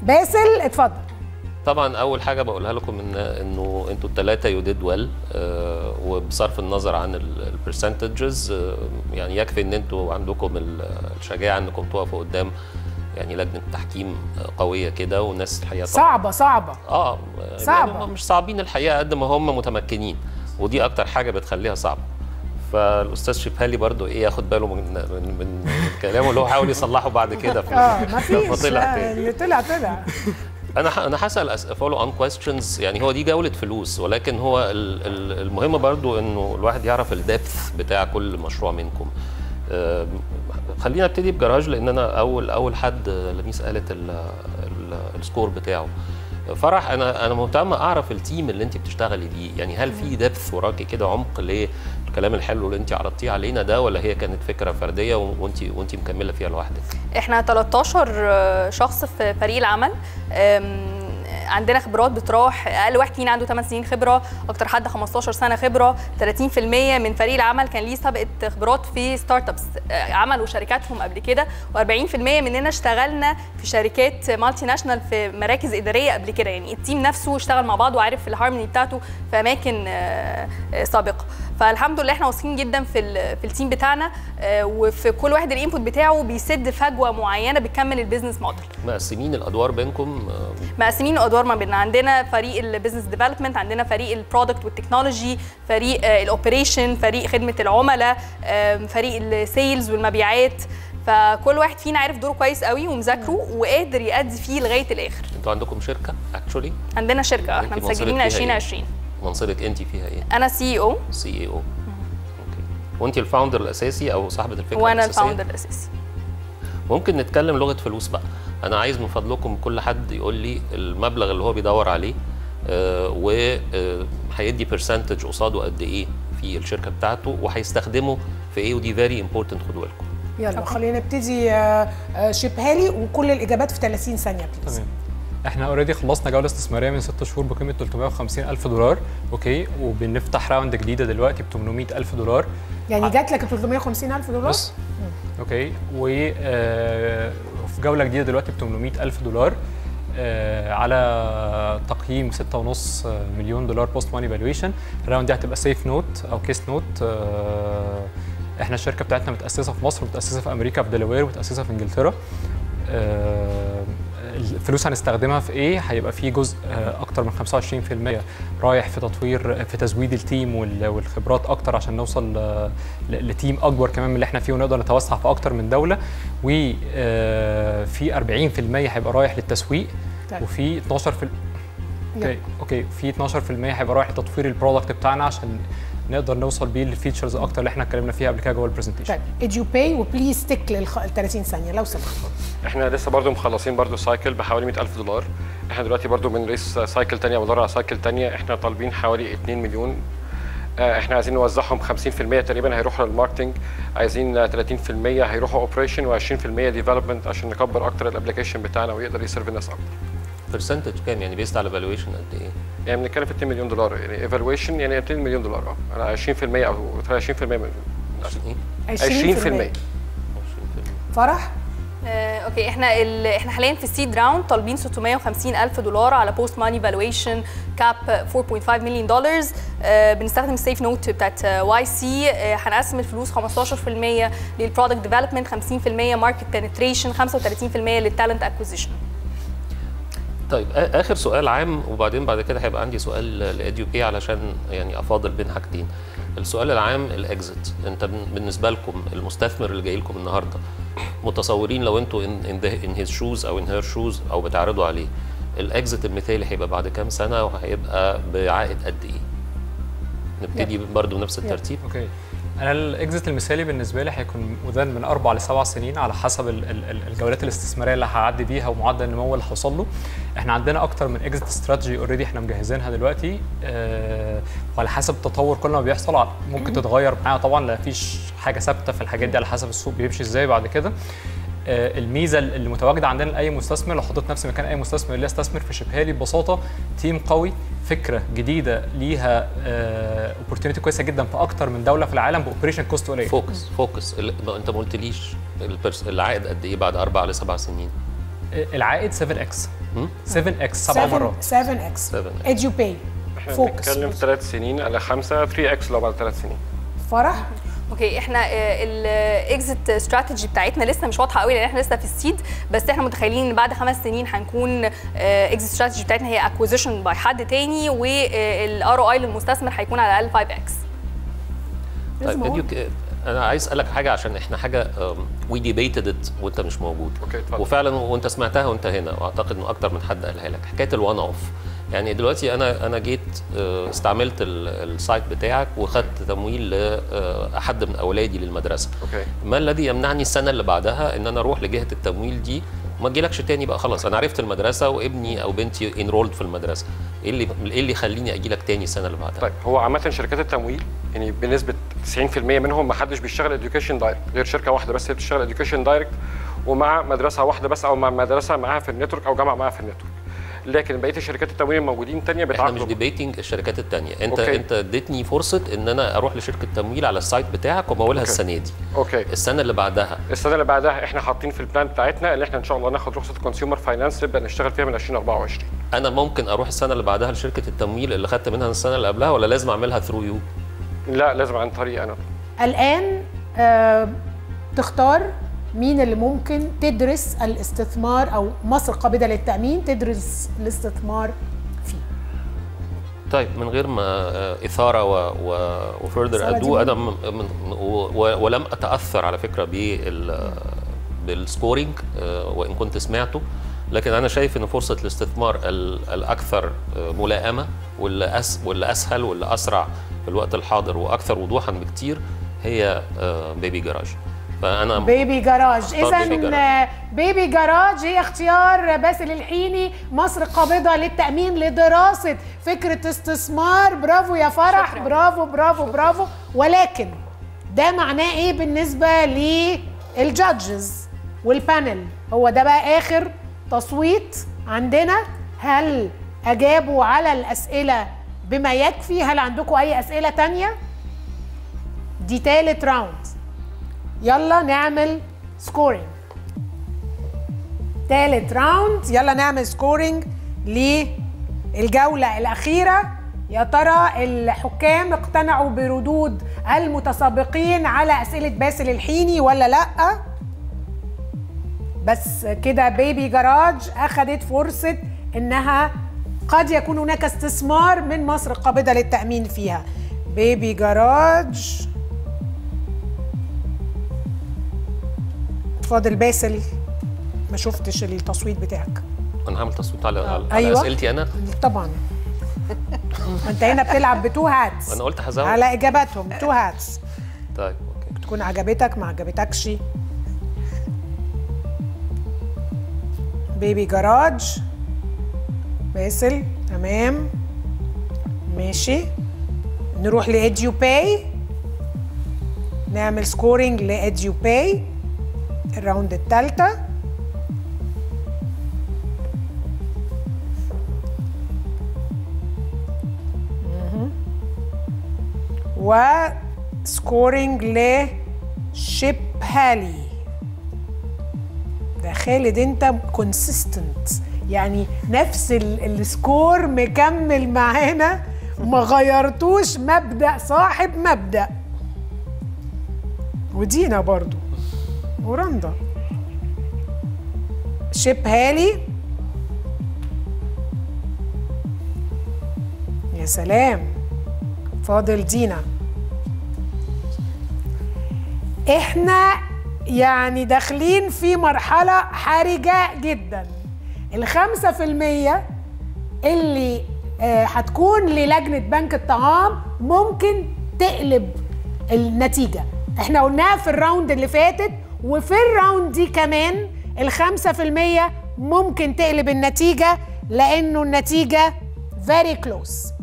باسل اتفضل طبعا اول حاجه بقولها لكم ان انه انتوا الثلاثه يو ديد ويل وبصرف النظر عن البرسنتجز يعني يكفي ان انتوا عندكم ال- الشجاعه انكم تقفوا قدام يعني لجنه تحكيم قويه كده وناس الحقيقه طبعاً- صعبه صعبه اه صعبة. يعني هم مش صعبين الحقيقه قد ما هم متمكنين ودي اكتر حاجه بتخليها صعبه فالاستاذ شيبهالي برضو ايه ياخد باله من من, من كلامه اللي هو حاول يصلحه بعد كده في اه ما لما فيش طلع تاني اللي طلع طلع انا ح- انا هسال فولو اون كويستشنز يعني هو دي جوله فلوس ولكن هو ال- ال- المهم برضو انه الواحد يعرف الدبث بتاع كل مشروع منكم آم، خلينا نبتدي بجراج لان انا اول اول حد لميس قالت ال- ال- السكور بتاعه فرح انا انا مهتم اعرف التيم اللي انت بتشتغلي بيه يعني هل في دبث وراكي كده عمق للكلام الحلو اللي انت عرضتيه علينا ده ولا هي كانت فكره فرديه وانت وانت مكمله فيها لوحدك احنا 13 شخص في فريق العمل أم، عندنا خبرات بتراوح اقل واحد فينا عنده 8 سنين خبره اكتر حد 15 سنه خبره 30% من فريق العمل كان ليه سابقه خبرات في ستارت ابس آه، عملوا شركاتهم قبل كده و40% مننا اشتغلنا في شركات مالتي ناشونال في مراكز اداريه قبل كده يعني التيم نفسه اشتغل مع بعض وعارف الهارموني بتاعته في اماكن آه، آه، سابقه فالحمد لله احنا واثقين جدا في ال- في التيم بتاعنا آه، وفي كل واحد الانبوت بتاعه بيسد فجوه معينه بتكمل البيزنس موديل مقسمين الادوار بينكم آه، مقسمين الادوار ما بيننا عندنا فريق البيزنس ديفلوبمنت عندنا فريق البرودكت والتكنولوجي فريق الاوبريشن فريق خدمه العملاء آم، فريق السيلز والمبيعات فكل واحد فينا عارف دوره كويس قوي ومذاكره وقادر يأدي فيه لغايه الاخر انتوا عندكم شركه اكشولي عندنا شركه احنا أنت منصبك مسجلين فيها إيه؟ 2020 منصبك انت فيها ايه؟ انا سي او سي اي او اوكي وانت الفاوندر الاساسي او صاحبه الفكره وانا الأساسية؟ الفاوندر الاساسي ممكن نتكلم لغه فلوس بقى انا عايز من فضلكم كل حد يقول لي المبلغ اللي هو بيدور عليه آه وهيدي برسنتج قصاده قد ايه في الشركه بتاعته وهيستخدمه في ايه ودي فيري امبورتنت خدوا بالكم يلا خلينا نبتدي آه، آه، شيبها لي وكل الاجابات في 30 ثانيه بليز تمام احنا اوريدي خلصنا جوله استثماريه من ست شهور بقيمه 350 الف دولار اوكي وبنفتح راوند جديده دلوقتي ب 800 الف دولار يعني جات لك ال 350 الف دولار بس اوكي و آه، في جوله جديده دلوقتي ب 800 الف دولار آه، على تقييم 6.5 مليون دولار بوست ماني فالويشن الراوند دي هتبقى سيف نوت او كيس نوت احنا الشركه بتاعتنا متاسسه في مصر متاسسه في امريكا في دلاوير متاسسه في انجلترا آه، الفلوس هنستخدمها في ايه هيبقى في جزء آه، اكتر من 25% رايح في تطوير في تزويد التيم وال- والخبرات اكتر عشان نوصل آه، ل- لتيم اكبر كمان من اللي احنا فيه ونقدر نتوسع في اكتر من دوله وفي 40% هيبقى رايح للتسويق طيب. وفي 12 في يلا. اوكي اوكي في 12% هيبقى رايح لتطوير البرودكت بتاعنا عشان نقدر نوصل بيه للفيتشرز اكتر اللي احنا اتكلمنا فيها قبل كده جوه البرزنتيشن طيب اديو باي وبليز ستيك لل 30 ثانيه لو سمحت احنا لسه برضو مخلصين برضو سايكل بحوالي 100000 دولار احنا دلوقتي برضو بنريس سايكل تانية بندور على سايكل تانية احنا طالبين حوالي 2 مليون آه، احنا عايزين نوزعهم 50% تقريبا هيروحوا للماركتنج عايزين آه، 30% هيروحوا اوبريشن و20% ديفلوبمنت عشان نكبر اكتر الابلكيشن بتاعنا ويقدر يسيرف الناس اكتر برسنتج كام يعني بيست على فالويشن قد ايه؟ يعني بنتكلم في 2 مليون دولار يعني ايفالويشن يعني 2 مليون دولار اه انا 20% او 20% من عشان ايه؟ 20% فرح آه، اوكي احنا ال... احنا حاليا في السيد راوند طالبين 650 الف دولار على بوست ماني فالويشن كاب 4.5 مليون دولار بنستخدم السيف نوت بتاعت واي سي هنقسم الفلوس 15% للبرودكت ديفلوبمنت 50% ماركت بنتريشن 35% للتالنت اكوزيشن طيب آ- اخر سؤال عام وبعدين بعد كده هيبقى عندي سؤال لاديو بي علشان يعني افاضل بين حاجتين السؤال العام الاكزit انت بن- بالنسبه لكم المستثمر اللي جاي لكم النهارده متصورين لو انتوا ان ان ان هيز شوز او ان هير شوز او بتعرضوا عليه الاكزit المثالي هيبقى بعد كام سنه وهيبقى بعائد قد ايه نبتدي برضو بنفس الترتيب اوكي انا الاكزيت المثالي بالنسبه لي هيكون مدان من اربع لسبع سنين على حسب ال- ال- ال- الجولات الاستثماريه اللي هعدي بيها ومعدل النمو اللي هوصل له احنا عندنا اكتر من اكزيت استراتيجي اوريدي احنا مجهزينها دلوقتي آه وعلى حسب التطور كل ما بيحصل ع- ممكن تتغير معايا طبعا لا فيش حاجه ثابته في الحاجات دي على حسب السوق بيمشي ازاي بعد كده آه، الميزه اللي متواجده عندنا لاي مستثمر لو حطيت نفسي مكان اي مستثمر اللي يستثمر في شبهالي ببساطه تيم قوي فكره جديده ليها اوبورتيونيتي كويسه جدا في اكتر من دوله في العالم باوبريشن كوست قليل فوكس فوكس ال- ما انت ما قلتليش البرس- العائد قد ايه بعد اربع لسبع سنين آه، العائد 7 اكس 7 اكس سبع مرات 7 اكس 7X. اديو باي احنا فوكس بنتكلم في ثلاث سنين على خمسه 3 اكس لو بعد ثلاث سنين فرح اوكي احنا الاكزيت استراتيجي بتاعتنا لسه مش واضحه قوي لان احنا لسه في السيد بس احنا متخيلين ان بعد خمس سنين هنكون اكزيت استراتيجي بتاعتنا هي اكوزيشن باي حد تاني والار او اي للمستثمر هيكون على الاقل 5 اكس لازم طيب أقول. educa- انا عايز اسالك حاجه عشان احنا حاجه وي ديبيتد ات وانت مش موجود أوكي، اتفضل. وفعلا وانت سمعتها وانت هنا واعتقد انه اكتر من حد قالها لك حكايه الوان اوف يعني دلوقتي انا انا جيت آه، استعملت ال- السايت بتاعك وخدت تمويل لاحد من اولادي للمدرسه اوكي ما الذي يمنعني السنه اللي بعدها ان انا اروح لجهه التمويل دي وما اجيلكش تاني بقى خلاص انا عرفت المدرسه وابني او بنتي انرولد في المدرسه ايه اللي ايه اللي يخليني اجي لك تاني السنه اللي بعدها طيب هو عامة شركات التمويل يعني بنسبة 90% منهم ما حدش بيشتغل اديوكيشن دايركت غير شركة واحدة بس اللي بتشتغل اديوكيشن دايركت ومع مدرسة واحدة بس او مع مدرسة معاها في النتورك او جامعة معاها في النتورك لكن بقية الشركات التمويل الموجودين تانية احنا مش بيتعاقدوا ديبيتنج الشركات التانية انت أوكي. انت اديتني فرصه ان انا اروح لشركه تمويل على السايت بتاعك وامولها أوكي. السنه دي اوكي السنه اللي بعدها السنة اللي بعدها احنا حاطين في البلان بتاعتنا ان احنا ان شاء الله ناخد رخصة كونسيومر فاينانس نبدا نشتغل فيها من 2024 انا ممكن اروح السنه اللي بعدها لشركه التمويل اللي خدت منها السنه اللي قبلها ولا لازم اعملها ثرو يو لا لازم عن طريق انا الآن آه تختار مين اللي ممكن تدرس الاستثمار أو مصر قابلة للتأمين تدرس الاستثمار فيه طيب من غير ما آه، اثاره و و وفردر إثارة ادو دي انا من من و و ولم اتاثر على فكره بال بالسكورينج آه، وان كنت سمعته لكن انا شايف ان فرصه الاستثمار ال- الاكثر آه، ملائمه واللي أس واللي اسهل واللي اسرع في الوقت الحاضر واكثر وضوحا بكتير هي آه، بيبي جراج فانا بيبي جراج اختار اذا بيبي جراج. آه، بيبي جراج هي اختيار باسل الحيني مصر قابضه للتامين لدراسه فكره استثمار برافو يا فرح شكراً. برافو برافو برافو ولكن ده معناه ايه بالنسبه للجادجز والبانل هو ده بقى اخر تصويت عندنا هل اجابوا على الاسئله بما يكفي هل عندكم اي اسئله تانية دي تالت راوند يلا نعمل سكورينج تالت راوند يلا نعمل سكورينج للجولة الأخيرة يا ترى الحكام اقتنعوا بردود المتسابقين على أسئلة باسل الحيني ولا لأ بس كده بيبي جراج أخدت فرصة إنها قد يكون هناك استثمار من مصر قابضة للتأمين فيها بيبي جراج فاضل باسل ما شفتش التصويت بتاعك انا هعمل تصويت على, على أيوة. اسئلتي انا طبعا انت هنا بتلعب بتو هاتس انا قلت هزود على اجاباتهم تو هاتس طيب اوكي تكون عجبتك ما عجبتكش بيبي جراج باسل تمام ماشي نروح لإديو باي نعمل سكورينج لإديو باي الراوند الثالثة وسكورينج لشيب هالي ده خالد انت كونسيستنت يعني نفس ال- السكور مكمل معانا ما غيرتوش مبدأ صاحب مبدأ ودينا برضو ورندا شيب هالي يا سلام فاضل دينا احنا يعني داخلين في مرحلة حرجة جدا الخمسة في المية اللي آه، هتكون للجنة بنك الطعام ممكن تقلب النتيجة احنا قلناها في الراوند اللي فاتت وفي الراوند دي كمان الخمسة في المية ممكن تقلب النتيجة لأنه النتيجة very close